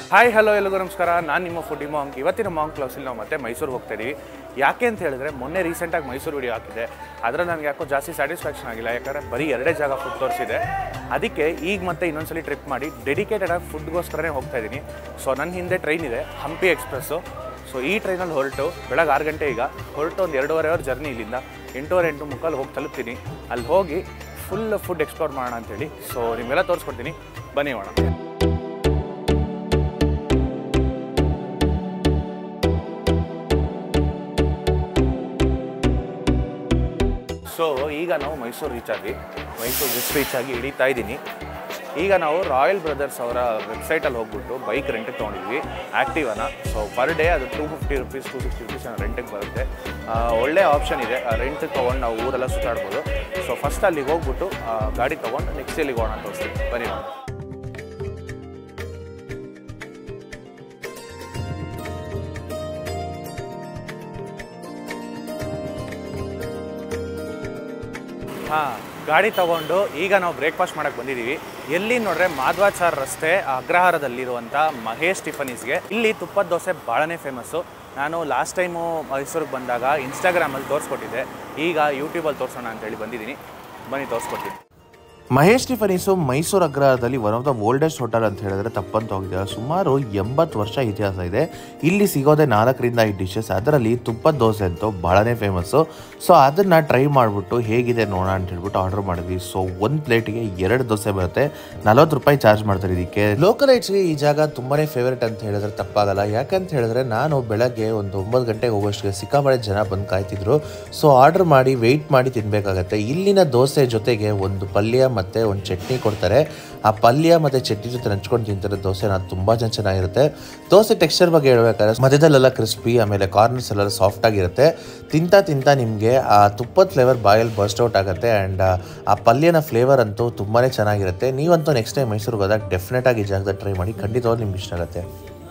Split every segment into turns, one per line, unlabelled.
hi hello ಎಲ್ಲರಿಗೂ ನಮಸ್ಕಾರ ನಾನು ನಿಮ್ಮ ಫುಡ್ ಮಾಂಕ್ ಇವತ್ತಿನ ಮಾಂಕ್ ಕ್ಲಾಸಲ್ಲಿ ನಾವು ಮತ್ತೆ ಮೈಸೂರಿಗೆ ಹೋಗ್ತಾ ಇದೀವಿ ಯಾಕೆ ಅಂತ ಹೇಳಿದ್ರೆ ಮೊನ್ನೆ ರೀಸೆಂಟಾಗಿ ಮೈಸೂರು ವಿಡಿಯೋ ಹಾಕಿದೆ ಅದರಲ್ಲಿ ನನಗೆ ಯಾಕೋ ಜಾಸ್ತಿ ಸ್ಯಾಟಿಸ್ಫ್ಯಾಕ್ಷನ್ ಆಗಿಲ್ಲ ಯಾಕಂದರೆ ಬರೀ ಎರಡೇ ಜಾಗ ಫುಡ್ ತೋರಿಸಿದೆ ಅದಕ್ಕೆ ಈಗ ಮತ್ತೆ ಇನ್ನೊಂದ್ಸಲಿ ಟ್ರಿಪ್ ಮಾಡಿ ಡೆಡಿಕೇಟೆಡ್ ಆಗಿ ಫುಡ್ಗೋಸ್ಕರನೇ ಹೋಗ್ತಾ ಇದ್ದೀನಿ ಸೊ ನನ್ನ ಹಿಂದೆ ಟ್ರೈನ್ ಇದೆ ಹಂಪಿ ಎಕ್ಸ್ಪ್ರೆಸ್ಸು ಸೊ ಈ ಟ್ರೈನಲ್ಲಿ ಹೊರಟು ಬೆಳಗ್ಗೆ ಆರು ಗಂಟೆ ಈಗ ಹೊರಟು ಒಂದು ಎರಡೂವರೆ ಅವರ್ ಜರ್ನಿ ಇಲ್ಲಿಂದ ಎಂಟೂವರೆ ಎಂಟು ಮುಕ್ಕಾಲು ಹೋಗಿ ತಲುಪ್ತೀನಿ ಅಲ್ಲಿ ಹೋಗಿ ಫುಲ್ ಫುಡ್ ಎಕ್ಸ್ಪ್ಲೋರ್ ಮಾಡೋಣ ಅಂತೇಳಿ ಸೊ ನಿಮಗೆಲ್ಲ ತೋರಿಸ್ಕೊಡ್ತೀನಿ ಬನ್ನಿ ಹೋಣ ಸೊ ಈಗ ನಾವು ಮೈಸೂರು ರೀಚ್ ಆಗಿ ಮೈಸೂರು ಜಸ್ಟ್ ರೀಚ್ ಆಗಿ ಇಳಿತಾ ಇದ್ದೀನಿ ಈಗ ನಾವು ರಾಯಲ್ ಬ್ರದರ್ಸ್ ಅವರ ವೆಬ್ಸೈಟಲ್ಲಿ ಹೋಗ್ಬಿಟ್ಟು ಬೈಕ್ ರೆಂಟಿಗೆ ತೊಗೊಂಡಿದ್ವಿ ಆ್ಯಕ್ಟಿವನ ಸೊ ಪರ್ ಡೇ ಅದು two fifty rupees two sixty rupees ರೆಂಟಿಗೆ ಬರುತ್ತೆ ಆ, ಒಳ್ಳೆ ಆಪ್ಷನ್ ಇದೆ ರೆಂಟಿಗೆ ತೊಗೊಂಡು ನಾವು ಊರೆಲ್ಲ ಸುತ್ತಾಡ್ಬೋದು ಸೊ ಫಸ್ಟ್ ಅಲ್ಲಿಗೆ ಹೋಗ್ಬಿಟ್ಟು ಆ, ಗಾಡಿ ತೊಗೊಂಡು ನೆಕ್ಸ್ಟ್ ಎಲ್ಲಿಗೆ ಹೋಗೋಣ ಅಂತ ತೋರಿಸ್ತೀನಿ ಬನ್ನಿ ಹೋಗೋಣ ಹಾಂ ಗಾಡಿ ತಗೊಂಡು ಈಗ ನಾವು ಬ್ರೇಕ್ಫಾಸ್ಟ್ ಮಾಡಕ್ಕೆ ಬಂದಿದ್ದೀವಿ ಎಲ್ಲಿ ನೋಡ್ರೆ ಮಾಧ್ವಾಚಾರ್ ರಸ್ತೆ ಅಗ್ರಹಾರದಲ್ಲಿರುವಂಥ ಮಹೇಶ್ ಟಿಫನೀಸ್ಗೆ ಇಲ್ಲಿ ತುಪ್ಪದ ದೋಸೆ ಭಾಳನೇ ಫೇಮಸ್ಸು ನಾನು ಲಾಸ್ಟ್ ಟೈಮು ಮೈಸೂರಿಗೆ ಬಂದಾಗ ಇನ್ಸ್ಟಾಗ್ರಾಮಲ್ಲಿ ತೋರಿಸ್ಕೊಟ್ಟಿದ್ದೆ ಈಗ ಯೂಟ್ಯೂಬಲ್ಲಿ ತೋರಿಸೋಣ ಅಂತೇಳಿ ಬಂದಿದ್ದೀನಿ ಬನ್ನಿ ತೋರಿಸ್ಕೊಡ್ತೀನಿ
ಮಹೇಶ್ ಟಿಫನೀಸು ಮೈಸೂರು ಅಗ್ರಹಾರದಲ್ಲಿ one of the oldest hotel ಅಂತ ಹೇಳಿದ್ರೆ ತಪ್ಪಂತ ಹೋಗಿದೆ ಸುಮಾರು ಎಂಬತ್ತು ವರ್ಷ ಇತಿಹಾಸ ಇದೆ ಇಲ್ಲಿ ಸಿಗೋದೆ ನಾಲ್ಕರಿಂದ ಐದು ಡಿಶಸ್ ಅದರಲ್ಲಿ ತುಪ್ಪದ ದೋಸೆ ಅಂತೂ ಭಾಳನೇ ಫೇಮಸ್ಸು ಸೊ ಅದನ್ನು ಟ್ರೈ ಮಾಡಿಬಿಟ್ಟು ಹೇಗಿದೆ ನೋಡೋಣ ಅಂತ ಹೇಳ್ಬಿಟ್ಟು ಆರ್ಡರ್ ಮಾಡಿದ್ವಿ ಸೊ ಒಂದು ಪ್ಲೇಟಿಗೆ ಎರಡು ದೋಸೆ ಬರುತ್ತೆ ನಲ್ವತ್ತು ರೂಪಾಯಿ ಚಾರ್ಜ್ ಮಾಡ್ತಾರೆ ಇದಕ್ಕೆ ಲೋಕಲೈಟ್ಸ್ಗೆ ಈ ಜಾಗ ತುಂಬಾ ಫೇವ್ರೇಟ್ ಅಂತ ಹೇಳಿದ್ರೆ ತಪ್ಪಾಗಲ್ಲ ಯಾಕಂತ ಹೇಳಿದ್ರೆ ನಾನು ಬೆಳಗ್ಗೆ ಒಂದು ಒಂಬತ್ತು ಗಂಟೆಗೆ ಹೋಗೋಷ್ಟಿಗೆ ಸಿಕ್ಕಾಪಟ್ಟೆ ಜನ ಬಂದು ಕಾಯ್ತಿದ್ರು ಸೊ ಆರ್ಡರ್ ಮಾಡಿ ವೆಯ್ಟ್ ಮಾಡಿ ತಿನ್ನಬೇಕಾಗತ್ತೆ ಇಲ್ಲಿನ ದೋಸೆ ಜೊತೆಗೆ ಒಂದು ಪಲ್ಯ ಮತ್ತು ಒಂದು ಚಟ್ನಿ ಕೊಡ್ತಾರೆ ಆ ಪಲ್ಯ ಮತ್ತು ಚಟ್ನಿ ಜೊತೆ ಹಂಚ್ಕೊಂಡು ತಿಂತಾರೆ ದೋಸೆ ನಾನು ತುಂಬ ಜನ ಚೆನ್ನಾಗಿರುತ್ತೆ ದೋಸೆ ಟೆಕ್ಸ್ಚರ್ ಬಗ್ಗೆ ಹೇಳ್ಬೇಕಾದ್ರೆ ಮಧ್ಯದಲ್ಲೆಲ್ಲ ಕ್ರಿಸ್ಪಿ ಆಮೇಲೆ ಕಾರ್ನರ್ಸ್ ಎಲ್ಲ ಸಾಫ್ಟ್ ಆಗಿರುತ್ತೆ ತಿಂತಾ ತಿಂತಾ ನಿಮಗೆ ಆ ತುಪ್ಪದ ಫ್ಲೇವರ್ ಬಾಯಲ್ಲಿ ಬರ್ಸ್ಟ್ ಔಟ್ ಆಗುತ್ತೆ ಆ್ಯಂಡ್ ಆ ಪಲ್ಯನ ಫ್ಲೇವರ್ ಅಂತೂ ತುಂಬಾ ಚೆನ್ನಾಗಿರುತ್ತೆ ನೀವಂತೂ ನೆಕ್ಸ್ಟ್ ಟೈಮ್ ಮೈಸೂರಿಗೆ ಹೋದಾಗ ಡೆಫಿನೆಟ್ ಆಗಿ ಈ ಜಾಗದಲ್ಲಿ ಟ್ರೈ ಮಾಡಿ ಖಂಡಿತವಾಗಿ ನಿಮ್ಗೆ ಇಷ್ಟ ಆಗುತ್ತೆ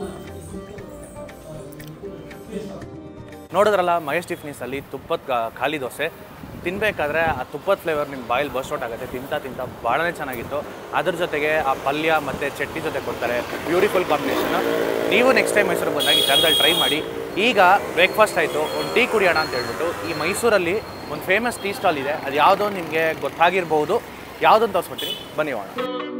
ನೋಡಿದ್ರಲ್ಲ ಮಹೇಶ್ ಟಿಫ್ನೀಸಲ್ಲಿ ತುಪ್ಪದ ಕಾ- ಖಾಲಿ ದೋಸೆ ತಿನ್ನಬೇಕಾದ್ರೆ ಆ ತುಪ್ಪದ ಫ್ಲೇವರ್ ನಿಮ್ಮ ಬಾಯಲ್ಲಿ ಬರ್ಸ್ಟ್ ಔಟ್ ಆಗುತ್ತೆ ತಿಂತಾ ತಿಂತಾ ಭಾಳನೇ ಚೆನ್ನಾಗಿತ್ತು ಅದ್ರ ಜೊತೆಗೆ ಆ ಪಲ್ಯ ಮತ್ತು ಚಟ್ನಿ ಜೊತೆ ಕೊಡ್ತಾರೆ ಬ್ಯೂಟಿಫುಲ್ ಕಾಂಬಿನೇಷನ್ ನೀವು ನೆಕ್ಸ್ಟ್ ಟೈಮ್ ಮೈಸೂರಿಗೆ ಬಂದಾಗ ಈ ಜಾಗದಲ್ಲಿ ಟ್ರೈ ಮಾಡಿ ಈಗ ಬ್ರೇಕ್ಫಾಸ್ಟ್ ಆಯಿತು ಒಂದು ಟೀ ಕುಡಿಯೋಣ ಅಂತ ಹೇಳ್ಬಿಟ್ಟು ಈ ಮೈಸೂರಲ್ಲಿ ಒಂದು ಫೇಮಸ್ ಟೀ ಸ್ಟಾಲ್ ಇದೆ ಅದು ಯಾವುದೋ ನಿಮಗೆ ಗೊತ್ತಾಗಿರ್ಬೋದು ಯಾವುದನ್ನು ತೋರಿಸ್ಕೊಡ್ತೀನಿ ಬನ್ನಿ ಹೋಗೋಣ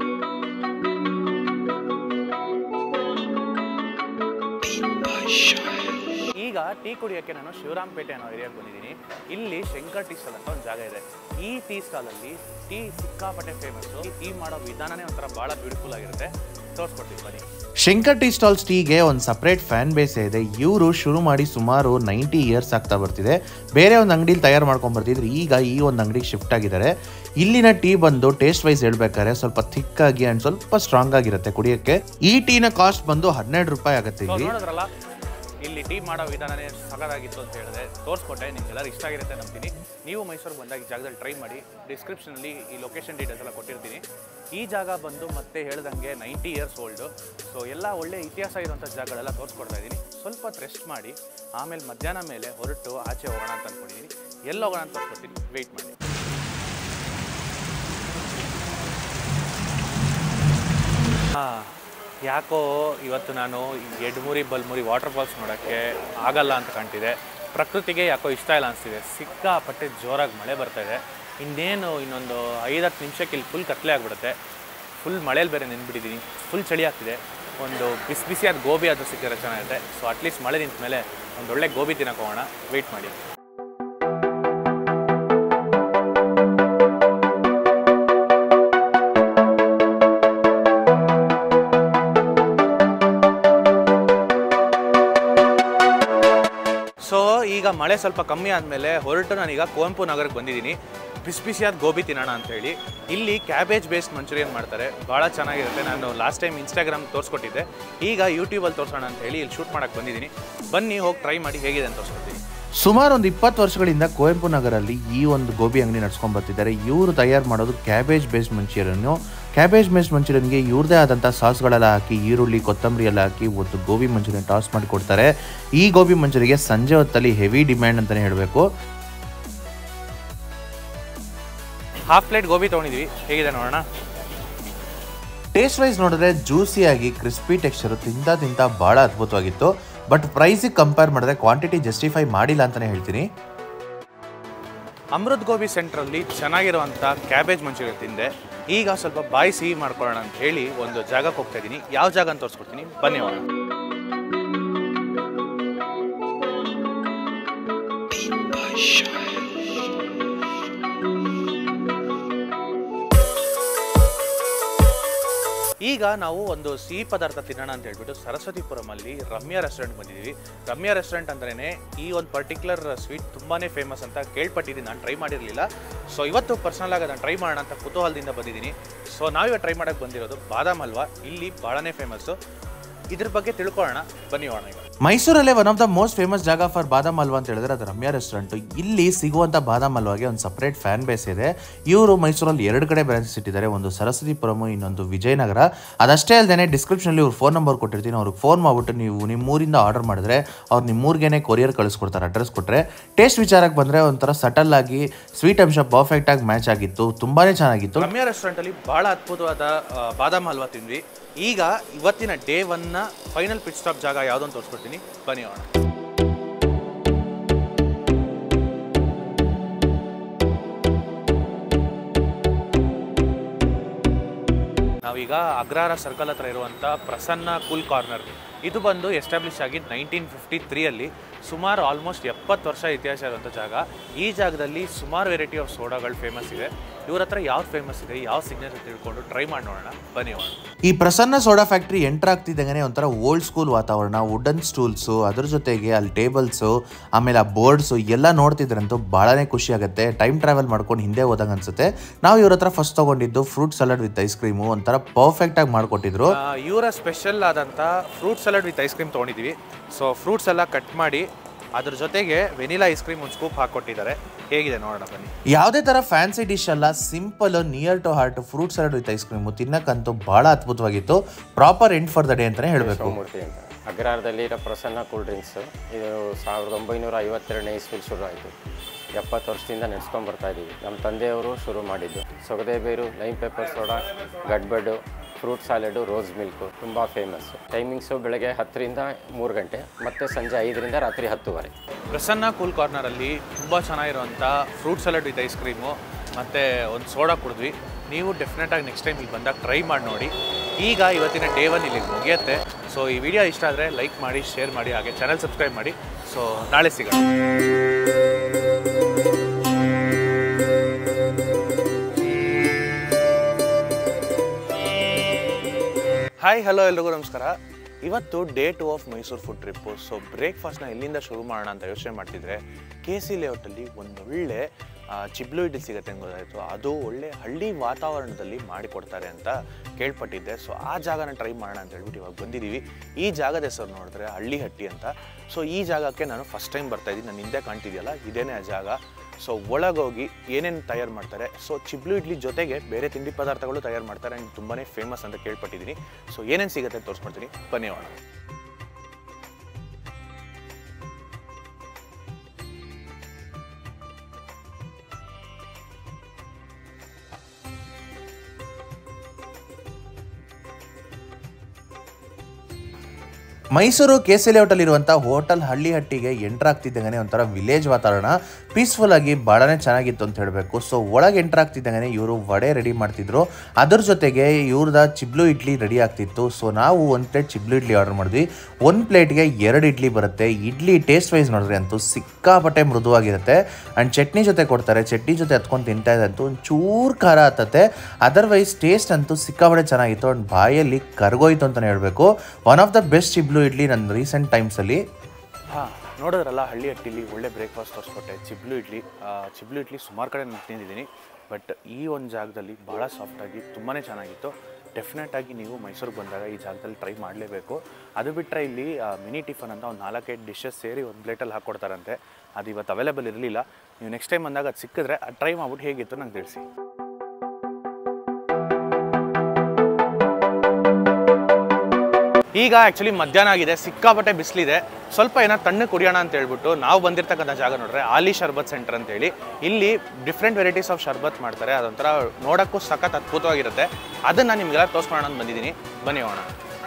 ಈಗ ಟೀ ಕುಡಿಯೋಕ್ಕೆ ನಾನು ಶಿವರಾಂಪೇಟೆ ಅನ್ನೋ ಏರಿಯಾಗೆ ಬಂದಿದ್ದೀನಿ ಇಲ್ಲಿ ಶಂಕರ್ ಟೀ ಸ್ಟಾಲ್ ಅಂತ ಒಂದು ಜಾಗ ಇದೆ ಈ ಟೀ ಸ್ಟಾಲಲ್ಲಿ ಟೀ ಸಿಕ್ಕಾಪಟ್ಟೆ ಫೇಮಸ್ಸು ಈ ಟೀ ಮಾಡೋ ವಿಧಾನನೇ ಒಂಥರ ಭಾಳ ಬ್ಯೂಟಿಫುಲ್ ಆಗಿರುತ್ತೆ ತೋರಿಸ್ಕೊಡ್ತೀನಿ ಬನ್ನಿ
ಶಂಕರ್ ಟೀ ಸ್ಟಾಲ್ಸ್ ಟೀಗೆ ಒಂದು ಸಪ್ರೇಟ್ ಫ್ಯಾನ್ ಬೇಸ್ ಇದೆ ಇವರು ಶುರು ಮಾಡಿ ಸುಮಾರು ನೈಂಟಿ ಇಯರ್ಸ್ ಆಗ್ತಾ ಬರ್ತಿದೆ ಬೇರೆ ಒಂದು ಅಂಗಡಿಲಿ ತಯಾರು ಮಾಡ್ಕೊಂಡು ಬರ್ತಿದ್ರು ಈಗ ಈ ಒಂದು ಅಂಗಡಿಗೆ ಶಿಫ್ಟ್ ಆಗಿದ್ದಾರೆ ಇಲ್ಲಿನ ಟೀ ಬಂದು ಟೇಸ್ಟ್ ವೈಸ್ ಹೇಳ್ಬೇಕಾದ್ರೆ ಸ್ವಲ್ಪ ಥಿಕ್ ಆಗಿ ಅಂಡ್ ಸ್ವಲ್ಪ ಸ್ಟ್ರಾಂಗ್ ಆಗಿರುತ್ತೆ ಕುಡಿಯೋಕ್ಕೆ ಈ ಟೀನ ಕಾಸ್ಟ್ ಬಂದು ಹನ್ನೆರಡು ರೂಪಾಯಿ ಆಗುತ್ತೆ
ಸೊ
ಇಲ್ಲಿ
ನೋಡಿದ್ರಲ್ಲ ಇಲ್ಲಿ ಟೀ ಮಾಡೋ ವಿಧಾನನೇ ಸಗದಾಗಿತ್ತು ಅಂತ ಹೇಳಿದೆ ತೋರಿಸ್ಕೊಟ್ಟೆ ನಿಮ್ಗೆಲ್ಲರೂ ಇಷ್ಟ ಆಗಿರುತ್ತೆ ನಂಬ್ತೀನಿ ನೀವು ಮೈಸೂರಿಗೆ ಬಂದಾಗ ಈ ಜಾಗದಲ್ಲಿ ಟ್ರೈ ಮಾಡಿ ಡಿಸ್ಕ್ರಿಪ್ಷನಲ್ಲಿ ಈ ಲೊಕೇಶನ್ ಡೀಟೇಲ್ಸ್ ಎಲ್ಲ ಕೊಟ್ಟಿರ್ತೀನಿ ಈ ಜಾಗ ಬಂದು ಮತ್ತೆ ಹೇಳ್ದಂಗೆ ನೈಂಟಿ ಇಯರ್ಸ್ ಓಲ್ಡು ಸೊ ಎಲ್ಲ ಒಳ್ಳೆ ಇತಿಹಾಸ ಇರುವಂಥ ಜಾಗಗಳೆಲ್ಲ ತೋರಿಸ್ಕೊಡ್ತಾ ಇದ್ದೀನಿ ಸ್ವಲ್ಪ ರೆಸ್ಟ್ ಮಾಡಿ ಆಮೇಲೆ ಮಧ್ಯಾಹ್ನ ಮೇಲೆ ಹೊರಟು ಆಚೆ ಹೋಗೋಣ ಅಂತ ಅಂದ್ಕೊಂಡಿದ್ದೀನಿ ಎಲ್ಲಿ ಹೋಗೋಣ ಅಂತ ತೋರಿಸ್ಕೊಡ್ತೀನಿ ವೆಯ್ಟ್ ಮಾಡಿ ಹಾಂ ಯಾಕೋ ಇವತ್ತು ನಾನು ಎಡ್ಮುರಿ ಬಲ್ಮುರಿ ವಾಟರ್ ಫಾಲ್ಸ್ ನೋಡೋಕ್ಕೆ ಆಗಲ್ಲ ಅಂತ ಕಾಣ್ತಿದೆ ಪ್ರಕೃತಿಗೆ ಯಾಕೋ ಇಷ್ಟ ಇಲ್ಲ ಅನಿಸ್ತಿದೆ ಸಿಕ್ಕಾಪಟ್ಟೆ ಜೋರಾಗಿ ಮಳೆ ಬರ್ತಾ ಇದೆ ಇನ್ನೇನು ಇನ್ನೊಂದು ಐದತ್ತು ನಿಮಿಷಕ್ಕೆ ಇಲ್ಲಿ ಫುಲ್ ಕತ್ಲೆ ಆಗಿಬಿಡುತ್ತೆ ಫುಲ್ ಮಳೇಲಿ ಬೇರೆ ನೆನ್ಬಿಟ್ಟಿದ್ದೀನಿ ಫುಲ್ ಚಳಿ ಆಗ್ತಿದೆ ಒಂದು ಬಿಸಿ ಬಿಸಿಯಾದ ಗೋಬಿ ಆದರೂ ಸಿಕ್ಕಿದ್ರೆ ಚೆನ್ನಾಗಿರುತ್ತೆ ಸೊ ಅಟ್ಲೀಸ್ಟ್ ಮಳೆ ನಿಂತ ಮೇಲೆ ಒಂದು ಒಳ್ಳೆ ಗೋಬಿ ತಿನ್ನಕ್ಕೆ ಹೋಗೋಣ ವೆಯ್ಟ್ ಮಾಡಿ ಸೊ ಈಗ ಮಳೆ ಸ್ವಲ್ಪ ಕಮ್ಮಿ ಆದಮೇಲೆ ಹೊರಟು ನಾನೀಗ ಕುವೆಂಪು ನಗರಕ್ಕೆ ಬಂದಿದ್ದೀನಿ ಬಿಸಿ ಬಿಸಿಯಾದ ಗೋಬಿ ತಿನ್ನೋಣ ಅಂತ ಹೇಳಿ ಇಲ್ಲಿ ಕ್ಯಾಬೇಜ್ ಬೇಸ್ಡ್ ಮಂಚೂರಿಯನ್ ಮಾಡ್ತಾರೆ ಭಾಳ ಚೆನ್ನಾಗಿರುತ್ತೆ ನಾನು ಲಾಸ್ಟ್ ಟೈಮ್ ಇನ್ಸ್ಟಾಗ್ರಾಮ್ ತೋರಿಸ್ಕೊಟ್ಟಿದ್ದೆ ಈಗ ಯೂಟ್ಯೂಬಲ್ಲಿ ತೋರಿಸೋಣ ಅಂತ ಹೇಳಿ ಇಲ್ಲಿ ಶೂಟ್ ಮಾಡೋಕ್ಕೆ ಬಂದಿದ್ದೀನಿ ಬನ್ನಿ ಹೋಗಿ ಟ್ರೈ ಮಾಡಿ ಹೇಗಿದೆ ಅಂತ ತೋರಿಸ್ಕೊಡ್ತೀನಿ
ಸುಮಾರು ಒಂದು ಇಪ್ಪತ್ತು ವರ್ಷಗಳಿಂದ ಕುವೆಂಪು ನಗರಲ್ಲಿ ಈ ಒಂದು ಗೋಬಿ ಅಂಗಡಿ ನಡ್ಸ್ಕೊಂಡ್ ಬರ್ತಿದ್ದಾರೆ ಇವರು ತಯಾರು ಮಾಡೋದು ಕ್ಯಾಬೇಜ್ ಬೇಸ್ಡ್ ಮಂಚೂರಿಯನ್ನು ಕ್ಯಾಬೇಜ್ ಬೇಸ್ಡ್ ಮಂಚೂರಿಯನ್ಗೆ ಇವ್ರದೇ ಆದಂಥ ಸಾಸ್ಗಳೆಲ್ಲ ಹಾಕಿ ಈರುಳ್ಳಿ ಕೊತ್ತಂಬರಿ ಎಲ್ಲ ಹಾಕಿ ಒಂದು ಗೋಬಿ ಮಂಚೂರಿಯನ್ ಟಾಸ್ ಮಾಡಿ ಕೊಡ್ತಾರೆ ಈ ಗೋಬಿ ಮಂಚೂರಿಗೆ ಸಂಜೆ ಹೊತ್ತಲ್ಲಿ ಹೆವಿ ಡಿಮ್ಯಾಂಡ್ ಅಂತಲೇ ಹೇಳಬೇಕು
ಹಾಫ್ ಪ್ಲೇಟ್ ಗೋಬಿ ತೊಗೊಂಡಿದ್ವಿ ಹೇಗಿದೆ ನೋಡೋಣ
ಟೇಸ್ಟ್ ವೈಸ್ ನೋಡಿದ್ರೆ ಜ್ಯೂಸಿಯಾಗಿ ಕ್ರಿಸ್ಪಿ ಟೆಕ್ಸ್ಚರು ತಿಂತ ತಿಂತ ಭಾಳ ಅದ್ಭುತವಾಗಿತ್ತು ಬಟ್ ಪ್ರೈಸಿಗೆ ಕಂಪೇರ್ ಮಾಡಿದ್ರೆ ಕ್ವಾಂಟಿಟಿ ಜಸ್ಟಿಫೈ ಮಾಡಿಲ್ಲ ಅಂತಲೇ ಹೇಳ್ತೀನಿ
ಅಮೃತ್ ಗೋಬಿ ಸೆಂಟ್ರಲ್ಲಿ ಚೆನ್ನಾಗಿರುವಂಥ ಕ್ಯಾಬೇಜ್ ಮಂಚೂರಿ ತಿಂದೆ ಈಗ ಸ್ವಲ್ಪ ಬಾಯಿ ಸಿಹಿ ಮಾಡ್ಕೊಳ್ಳೋಣ ಅಂತ ಹೇಳಿ ಒಂದು ಜಾಗಕ್ಕೆ ಹೋಗ್ತಾ ಇದ್ದೀನಿ ಯಾವ ಜಾಗ ಅಂತ ತೋರಿಸ್ಕೊಡ್ತೀನಿ ಬನ್ನಿ ಹೋಗೋಣ ಈಗ ನಾವು ಒಂದು ಸಿಹಿ ಪದಾರ್ಥ ತಿನ್ನೋಣ ಅಂತ ಹೇಳ್ಬಿಟ್ಟು ಸರಸ್ವತಿಪುರಮಲ್ಲಿ ರಮ್ಯಾ ರೆಸ್ಟೋರೆಂಟ್ ಬಂದಿದ್ದೀವಿ ರಮ್ಯಾ ರೆಸ್ಟೋರೆಂಟ್ ಅಂದ್ರೇ ಈ ಒಂದು ಪರ್ಟಿಕ್ಯುಲರ್ ಸ್ವೀಟ್ ತುಂಬಾ ಫೇಮಸ್ ಅಂತ ಕೇಳ್ಪಟ್ಟಿದ್ದೀನಿ ನಾನು ಟ್ರೈ ಮಾಡಿರಲಿಲ್ಲ ಸೊ ಇವತ್ತು ಪರ್ಸನಲ್ ಆಗಿ ಅದನ್ನು ಟ್ರೈ ಮಾಡೋಣ ಅಂತ ಕುತೂಹಲದಿಂದ ಬಂದಿದ್ದೀನಿ ಸೊ ನಾವಿವಾಗ ಟ್ರೈ ಮಾಡೋಕ್ಕೆ ಬಂದಿರೋದು ಬಾದಾಮ್ ಹಲ್ವಾ ಇಲ್ಲಿ ಭಾಳನೇ ಫೇಮಸ್ಸು ಇದ್ರ ಬಗ್ಗೆ ತಿಳ್ಕೊಳ್ಳೋಣ ಬನ್ನಿ ಹೋಗೋಣ ಈಗ
ಮೈಸೂರಲ್ಲೇ one of the most famous ಜಾಗ ಫಾರ್ ಬಾದಾಮ್ ಹಲ್ವಾ ಅಂತ ಹೇಳಿದ್ರೆ ಅದು ರಮ್ಯಾ ರೆಸ್ಟೋರೆಂಟ್ ಇಲ್ಲಿ ಸಿಗುವಂಥ ಬಾದಾಮ್ ಹಲ್ವಾಗೆ ಒಂದು ಸಪ್ರೇಟ್ ಫ್ಯಾನ್ ಬೇಸ್ ಇದೆ ಇವರು ಮೈಸೂರಲ್ಲಿ ಎರಡು ಕಡೆ ಬ್ರಾಂಚಸ್ ಇಟ್ಟಿದ್ದಾರೆ ಒಂದು ಸರಸ್ವತಿಪುರಮ್ ಇನ್ನೊಂದು ವಿಜಯನಗರ ಅದಷ್ಟೇ ಅಲ್ಲದೆ ಡಿಸ್ಕ್ರಿಪ್ಷನಲ್ಲಿ ಇವ್ರ ಫೋನ್ ನಂಬರ್ ಕೊಟ್ಟಿರ್ತೀನಿ ಅವ್ರಿಗೆ ಫೋನ್ ಮಾಡ್ಬಿಟ್ಟು ನೀವು ನಿಮ್ಮ ಊರಿಂದ ಆರ್ಡರ್ ಮಾಡಿದ್ರೆ ಅವ್ರು ನಿಮ್ಮ ಊರಿಗೇನೆ ಕೊರಿಯರ್ ಕಳಿಸ್ಕೊಡ್ತಾರೆ ಅಡ್ರೆಸ್ ಕೊಟ್ಟರೆ ಟೇಸ್ಟ್ ವಿಚಾರಕ್ಕೆ ಬಂದರೆ ಒಂಥರ ಸಟಲ್ ಆಗಿ ಸ್ವೀಟ್ ಅಂಶ ಪರ್ಫೆಕ್ಟ್ ಆಗಿ ಮ್ಯಾಚ್ ಆಗಿತ್ತು ತುಂಬಾ ಚೆನ್ನಾಗಿತ್ತು
ರಮ್ಯಾ ರೆಸ್ಟೋರೆಂಟಲ್ಲಿ ಭಾಳ ಅದ್ಭುತವಾದ ಆ, ಬಾದಾಮ್ ಹಲ್ವಾ ತಿಂದ್ವಿ ಈಗ ಇವತ್ತಿನ ಡೇ ಒನ್ನ ಫೈನಲ್ ಪಿಟ್ ಸ್ಟಾಪ್ ಜಾಗ ಯಾವುದೊಂದು ತೋರಿಸ್ಕೊಡ್ತೀನಿ ಬನ್ನಿ ಹೋಗೋಣ ನಾವೀಗ ಅಗ್ರಹಾರ ಸರ್ಕಲ್ ಹತ್ರ ಇರುವಂಥ ಪ್ರಸನ್ನ ಕೂಲ್ ಕಾರ್ನರ್ ಇದು ಬಂದು ಎಸ್ಟಾಬ್ಲಿಷ್ ಆಗಿದ್ದು ನೈನ್ಟೀನ್ ಫಿಫ್ಟಿ ತ್ರೀಯಲ್ಲಿ ಸುಮಾರು ಆಲ್ಮೋಸ್ಟ್ ಎಪ್ಪತ್ತು ವರ್ಷ ಇತಿಹಾಸ ಇರುವಂಥ ಜಾಗ ಈ ಜಾಗದಲ್ಲಿ ಸುಮಾರು ವೆರೈಟಿ ಆಫ್ ಸೋಡಾಗಳು ಫೇಮಸ್ ಇದೆ ಇವ್ರ ಹತ್ರ ಯಾವ್ದು ಫೇಮಸ್ ಇದೆ ಯಾವ ಸಿಗ್ನೇಚರ್ ತಿಳ್ಕೊಂಡು ಟ್ರೈ ಮಾಡಿ ನೋಡೋಣ ಬನ್ನಿ ಹೋಗೋಣ
ಈ ಪ್ರಸನ್ನ ಸೋಡಾ ಫ್ಯಾಕ್ಟ್ರಿ ಎಂಟರ್ ಆಗ್ತಿದ್ದಂಗೆ ಒಂಥರ ಓಲ್ಡ್ ಸ್ಕೂಲ್ ವಾತಾವರಣ ವುಡನ್ ಸ್ಟೂಲ್ಸು ಅದ್ರ ಜೊತೆಗೆ ಅಲ್ಲಿ ಟೇಬಲ್ಸು ಆಮೇಲೆ ಆ ಬೋರ್ಡ್ಸು ಎಲ್ಲ ನೋಡ್ತಿದ್ರಂತೂ ಭಾಳನೇ ಖುಷಿ ಆಗುತ್ತೆ ಟೈಮ್ ಟ್ರಾವೆಲ್ ಮಾಡ್ಕೊಂಡು ಹಿಂದೆ ಹೋದಂಗೆ ಅನ್ಸುತ್ತೆ ನಾವು ಇವ್ರ ಹತ್ರ ಫಸ್ಟ್ ತೊಗೊಂಡಿದ್ದು fruit salad with ice cream ಒಂಥರ ಪರ್ಫೆಕ್ಟಾಗಿ ಮಾಡಿಕೊಟ್ಟಿದ್ರು
ಆ, ಇವರ ಸ್ಪೆಷಲ್ ಆದಂಥ fruit salad with ice cream ತೊಗೊಂಡಿದ್ದೀವಿ ಸೊ ಫ್ರೂಟ್ಸ್ ಎಲ್ಲ ಕಟ್ ಮಾಡಿ ಅದ್ರ ಜೊತೆಗೆ ವೆನಿಲಾ ಐಸ್ ಕ್ರೀಮ್ ಒಂದು ಸ್ಕೂಪ್ ಹಾಕ್ಕೊಟ್ಟಿದ್ದಾರೆ ಹೇಗಿದೆ ನೋಡೋಣ ಬನ್ನಿ
ಯಾವುದೇ ಥರ ಫ್ಯಾನ್ಸಿ ಡಿಶ್ ಅಲ್ಲ simple near to heart fruit salad with ice cream ತಿನ್ನಕ್ಕಂತೂ ಭಾಳ ಅದ್ಭುತವಾಗಿತ್ತು proper end for the day ಅಂತಲೇ ಹೇಳಬೇಕು
ಮೂರ್ತಿ ಅಂತ ಅಗ್ರಹಾರದಲ್ಲಿ ಇರೋ ಪ್ರಸನ್ನ ಕೂಲ್ ಡ್ರಿಂಕ್ಸು ಇದು ಸಾವಿರದ ಒಂಬೈನೂರ ಐವತ್ತೆರಡನೇ ಇಸ್ವಿಲ್ ಶುರು ಆಯಿತು ಎಪ್ಪತ್ತು ವರ್ಷದಿಂದ ನಡೆಸ್ಕೊಂಡು ಬರ್ತಾ ಇದ್ದೀವಿ ನಮ್ಮ ತಂದೆಯವರು ಶುರು ಮಾಡಿದ್ದು ಸೊಗದೆಬೇರು lime pepper soda gadbad fruit salad rose milk ತುಂಬ ಫೇಮಸ್ಸು ಟೈಮಿಂಗ್ಸು ಬೆಳಗ್ಗೆ ಹತ್ತರಿಂದ ಮೂರು ಗಂಟೆ ಮತ್ತು ಸಂಜೆ ಐದರಿಂದ ರಾತ್ರಿ ಹತ್ತುವರೆ
ಪ್ರಸನ್ನ ಕೂಲ್ ಕಾರ್ನರಲ್ಲಿ ತುಂಬ ಚೆನ್ನಾಗಿರುವಂಥ fruit salad with ice cream ಮತ್ತು ಒಂದು ಸೋಡಾ ಕುಡಿದ್ವಿ ನೀವು ಡೆಫಿನೆಟಾಗಿ ನೆಕ್ಸ್ಟ್ ಟೈಮ್ ಇಲ್ಲಿ ಬಂದಾಗ ಟ್ರೈ ಮಾಡಿ ನೋಡಿ ಈಗ ಇವತ್ತಿನ ಡೇ ಒನ್ ಇಲ್ಲಿಗೆ ಮುಗಿಯುತ್ತೆ ಸೊ ಈ ವಿಡಿಯೋ ಇಷ್ಟ ಆದರೆ ಲೈಕ್ ಮಾಡಿ ಶೇರ್ ಮಾಡಿ ಹಾಗೆ ಚಾನಲ್ ಸಬ್ಸ್ಕ್ರೈಬ್ ಮಾಡಿ ಸೊ ನಾಳೆ ಸಿಗೋಣ ಹಾಯ್ ಹಲೋ ಎಲ್ರಿಗೂ ನಮಸ್ಕಾರ ಇವತ್ತು day two of Mysuru food trip so ಬ್ರೇಕ್ಫಾಸ್ಟ್ನ ಎಲ್ಲಿಂದ ಶುರು ಮಾಡೋಣ ಅಂತ ಯೋಚನೆ ಮಾಡ್ತಿದ್ರೆ ಕೆ ಸಿ ಲೇಔಟಲ್ಲಿ ಒಂದು ಒಳ್ಳೆ ಆ, ಚಿಬ್ಲು ಇಡ್ಲಿ ಸಿಗುತ್ತೆ ಅಂತ ಗೊತ್ತಾಯಿತು ಅದು ಒಳ್ಳೆ ಹಳ್ಳಿ ವಾತಾವರಣದಲ್ಲಿ ಮಾಡಿಕೊಡ್ತಾರೆ ಅಂತ ಕೇಳ್ಪಟ್ಟಿದ್ದೆ ಸೊ ಆ ಜಾಗನ ಟ್ರೈ ಮಾಡೋಣ ಅಂತ ಹೇಳ್ಬಿಟ್ಟು ಇವಾಗ ಬಂದಿದ್ದೀವಿ ಈ ಜಾಗದ ಹೆಸರು ನೋಡಿದ್ರೆ ಹಳ್ಳಿ ಹಟ್ಟಿ ಅಂತ ಸೊ ಈ ಜಾಗಕ್ಕೆ ನಾನು ಫಸ್ಟ್ ಟೈಮ್ ಬರ್ತಾ ಇದ್ದೀನಿ ನಾನು ಹಿಂದೆ ಕಾಣ್ತಿದೆಯಲ್ಲ ಇದೇನೇ ಆ ಜಾಗ ಸೊ ಒಳಗೋಗಿ ಏನೇನು ತಯಾರು ಮಾಡ್ತಾರೆ ಸೊ ಚಿಬ್ಲು ಇಡ್ಲಿ ಜೊತೆಗೆ ಬೇರೆ ತಿಂಡಿ ಪದಾರ್ಥಗಳು ತಯಾರು ಮಾಡ್ತಾರೆ ಆ್ಯಂಡ್ ತುಂಬಾ ಫೇಮಸ್ ಅಂತ ಕೇಳ್ಪಟ್ಟಿದ್ದೀನಿ ಸೊ ಏನೇನು ಸಿಗುತ್ತೆ ಅಂತ ತೋರಿಸ್ಕೊಡ್ತೀನಿ ಬನ್ನಿ ಹೋಗೋಣ
ಮೈಸೂರು ಕೆ ಸಿ ಲೇಔಟಲ್ಲಿರುವಂಥ ಹೋಟೆಲ್ ಹಳ್ಳಿ ಹಟ್ಟಿಗೆ ಎಂಟರ್ ಆಗ್ತಿದ್ದಂಗೆ ಒಂಥರ ವಿಲೇಜ್ ವಾತಾವರಣ ಪೀಸ್ಫುಲ್ ಆಗಿ ಭಾಳನೇ ಚೆನ್ನಾಗಿತ್ತು ಅಂತ ಹೇಳಬೇಕು ಸೊ ಒಳಗೆ ಎಂಟರ್ ಆಗ್ತಿದ್ದಂಗೆ ಇವರು ವಡೆ ರೆಡಿ ಮಾಡ್ತಿದ್ರು ಅದ್ರ ಜೊತೆಗೆ ಇವ್ರದ ಚಿಬ್ಲು ಇಡ್ಲಿ ರೆಡಿ ಆಗ್ತಿತ್ತು ಸೊ ನಾವು ಒಂದು ಪ್ಲೇಟ್ ಚಿಬ್ಲು ಇಡ್ಲಿ ಆರ್ಡರ್ ಮಾಡಿದ್ವಿ ಒಂದು ಪ್ಲೇಟ್ಗೆ ಎರಡು ಇಡ್ಲಿ ಬರುತ್ತೆ ಇಡ್ಲಿ ಟೇಸ್ಟ್ ವೈಸ್ ನೋಡಿದ್ರೆ ಅಂತೂ ಸಿಕ್ಕಾಪಟ್ಟೆ ಮೃದುವಾಗಿರುತ್ತೆ ಆ್ಯಂಡ್ ಚಟ್ನಿ ಜೊತೆ ಕೊಡ್ತಾರೆ ಚಟ್ನಿ ಜೊತೆ ಹತ್ಕೊಂಡು ತಿಂತಾ ಇದ್ದಂತೂ ಒಂದು ಚೂರು ಖಾರ ಹತ್ತತ್ತೆ ಅದರ್ವೈಸ್ ಟೇಸ್ಟ್ ಅಂತೂ ಸಿಕ್ಕಾಪಟ್ಟೆ ಚೆನ್ನಾಗಿತ್ತು ಆ್ಯಂಡ್ ಬಾಯಲ್ಲಿ ಕರ್ಗೋಯ್ತು ಅಂತಲೇ ಹೇಳಬೇಕು one of the best chiblu idli ನನ್ನ ರೀಸೆಂಟ್ ಟೈಮ್ಸಲ್ಲಿ
ಹಾಂ ನೋಡಿದ್ರಲ್ಲ ಹಳ್ಳಿ ಹಟ್ಟಿಲಿ ಒಳ್ಳೆ ಬ್ರೇಕ್ಫಾಸ್ಟ್ ತೋರಿಸ್ಕೊಟ್ಟೆ ಚಿಬ್ಲು ಇಡ್ಲಿ ಆ, ಚಿಬ್ಲು ಇಡ್ಲಿ ಸುಮಾರು ಕಡೆ ನಾನು ತಿಂದಿದ್ದೀನಿ ಬಟ್ ಈ ಒಂದು ಜಾಗದಲ್ಲಿ ಭಾಳ ಸಾಫ್ಟಾಗಿ ತುಂಬಾ ಚೆನ್ನಾಗಿತ್ತು ಡೆಫಿನೆಟಾಗಿ ನೀವು ಮೈಸೂರಿಗೆ ಬಂದಾಗ ಈ ಜಾಗದಲ್ಲಿ ಟ್ರೈ ಮಾಡಲೇಬೇಕು ಅದು ಬಿಟ್ಟರೆ ಇಲ್ಲಿ ಮಿನಿ ಟಿಫನ್ ಅಂತ ಒಂದು ನಾಲ್ಕೈದು ಡಿಶಸ್ ಸೇರಿ ಒಂದು ಪ್ಲೇಟಲ್ಲಿ ಹಾಕ್ಕೊಡ್ತಾರಂತೆ ಅದು ಇವತ್ತು ಅವೈಲೇಬಲ್ ಇರಲಿಲ್ಲ ನೀವು ನೆಕ್ಸ್ಟ್ ಟೈಮ್ ಬಂದಾಗ ಅದು ಸಿಕ್ಕಿದ್ರೆ ಅದು ಟ್ರೈ ಮಾಡ್ಬಿಟ್ಟು ಹೇಗಿತ್ತು ನಂಗೆ ತಿಳಿಸಿ ಈಗ ಆ್ಯಕ್ಚುಲಿ ಮಧ್ಯಾಹ್ನ ಆಗಿದೆ ಸಿಕ್ಕಾಪಟ್ಟೆ ಬಿಸಿಲಿದೆ ಸ್ವಲ್ಪ ಏನೋ ತಣ್ಣಗೆ ಕುಡಿಯೋಣ ಅಂತ ಹೇಳ್ಬಿಟ್ಟು ನಾವು ಬಂದಿರ್ತಕ್ಕಂಥ ಜಾಗ ನೋಡ್ರೆ ಆಲಿ ಶರ್ಬತ್ ಸೆಂಟರ್ ಅಂತೇಳಿ ಇಲ್ಲಿ ಡಿಫ್ರೆಂಟ್ ವೆರೈಟೀಸ್ ಆಫ್ ಶರ್ಬತ್ ಮಾಡ್ತಾರೆ ಅದೊಂಥರ ನೋಡೋಕ್ಕೂ ಸಖತ್ ಅದ್ಭುತವಾಗಿರುತ್ತೆ ಅದನ್ನು ನಿಮಗೆಲ್ಲ ತೋರಿಸ್ಕೊಳ್ಳೋಣ ಅಂತ ಬಂದಿದ್ದೀನಿ ಬನ್ನಿ ಹೋಗೋಣ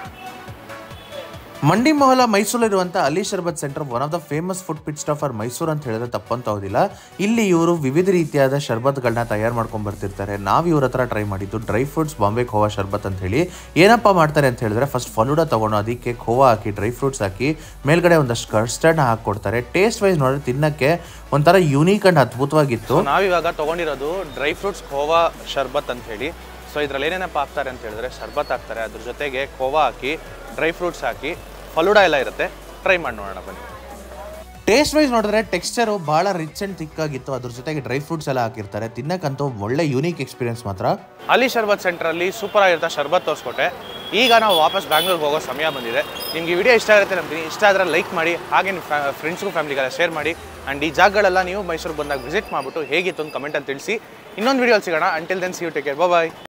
ಮಂಡಿ ಮೊಹಲ ಮೈಸೂರಲ್ಲಿರುವಂಥ Ali sharbat centre one of the famous food pit stop for Mysuru ಅಂತ ಹೇಳಿದ್ರೆ ತಪ್ಪಂತ ಹೋದಿಲ್ಲ ಇಲ್ಲಿ ಇವರು ವಿವಿಧ ರೀತಿಯಾದ ಶರ್ಬತ್ಗಳನ್ನ ತಯಾರು ಮಾಡ್ಕೊಂಡು ಬರ್ತಿರ್ತಾರೆ ನಾವು ಇವ್ರ ಹತ್ರ ಟ್ರೈ ಮಾಡಿದ್ದು ಡ್ರೈ ಫ್ರೂಟ್ಸ್ ಬಾಂಬೆ ಖೋವಾ ಶರ್ಬತ್ ಅಂತ ಹೇಳಿ ಏನಪ್ಪ ಮಾಡ್ತಾರೆ ಅಂತ ಹೇಳಿದ್ರೆ ಫಸ್ಟ್ ಫಲೂಡ ತಗೊಂಡು ಅದಕ್ಕೆ ಖೋವಾ ಹಾಕಿ ಡ್ರೈ ಫ್ರೂಟ್ಸ್ ಹಾಕಿ ಮೇಲ್ಗಡೆ ಒಂದಷ್ಟು ಕಸ್ಟರ್ಡ್ನ ಹಾಕ್ಕೊಡ್ತಾರೆ ಟೇಸ್ಟ್ ವೈಸ್ ನೋಡಿದ್ರೆ ತಿನ್ನಕ್ಕೆ ಒಂಥರ ಯೂನಿಕ್ ಅಂಡ್ ಅದ್ಭುತವಾಗಿತ್ತು
ಸೊ ನಾವಿವಾಗ ತೊಗೊಂಡಿರೋದು ಡ್ರೈ ಫ್ರೂಟ್ಸ್ ಖೋವಾ ಶರ್ಬತ್ ಅಂತ ಹೇಳಿ ಸೊ ಇದ್ರಲ್ಲಿ ಏನೇನಪ್ಪ ಹಾಕ್ತಾರೆ ಅಂತ ಹೇಳಿದ್ರೆ ಶರ್ಬತ್ ಹಾಕ್ತಾರೆ ಅದ್ರ ಜೊತೆಗೆ ಖೋವಾ ಹಾಕಿ ಡ್ರೈ ಫ್ರೂಟ್ಸ್ ಹಾಕಿ ಫಲೂಡಾ ಎಲ್ಲ ಇರುತ್ತೆ ಟ್ರೈ ಮಾಡಿ ನೋಡೋಣ ಬನ್ನಿ
ಟೇಸ್ಟ್ ವೈಸ್ ನೋಡಿದ್ರೆ ಟೆಕ್ಸ್ಚರು ಭಾಳ ರಿಚ್ ಅಂಡ್ ಥಿಕ್ ಆಗಿತ್ತು ಅದ್ರ ಜೊತೆಗೆ ಡ್ರೈ ಫ್ರೂಟ್ಸ್ ಎಲ್ಲ ಹಾಕಿರ್ತಾರೆ ತಿನ್ನಕ್ಕಂತೂ ಒಳ್ಳೆ ಯೂನಿಕ್ ಎಕ್ಸ್ಪೀರಿಯನ್ಸ್ ಮಾತ್ರ
ಅಲಿ ಶರ್ಬತ್ ಸೆಂಟ್ರಲ್ಲಿ ಸೂಪರ್ ಆಗಿರುತ್ತೆ ಶರ್ಬತ್ ತೋರಿಸ್ಕೊಟ್ಟೆ ಈಗ ನಾವು ವಾಪಸ್ ಬ್ಯಾಂಗ್ಳೂರ್ಗೆ ಹೋಗೋ ಸಮಯ ಬಂದಿದೆ ನಿಮ್ಗೆ ಈ ವಿಡಿಯೋ ಇಷ್ಟ ಆಗುತ್ತೆ ನಂಬ್ತೀನಿ ಇಷ್ಟ ಆದರೆ ಲೈಕ್ ಮಾಡಿ ಹಾಗೆ ನಿಮ್ಮ ಫ್ರೆಂಡ್ಸ್ಗೂ ಫ್ಯಾಮಿಲಿಗೆಲ್ಲ ಶೇರ್ ಮಾಡಿ ಆ್ಯಂಡ್ ಈ ಜಾಗಗಳೆಲ್ಲ ನೀವು ಮೈಸೂರಿಗೆ ಬಂದಾಗ ವಿಸಿಟ್ ಮಾಡಿಬಿಟ್ಟು ಹೇಗಿತ್ತು ಅಂತ ಕಮೆಂಟಲ್ಲಿ ತಿಳಿಸಿ ಇನ್ನೊಂದು ವಿಡಿಯೋ ಸಿಗೋಣ until then see you take care bye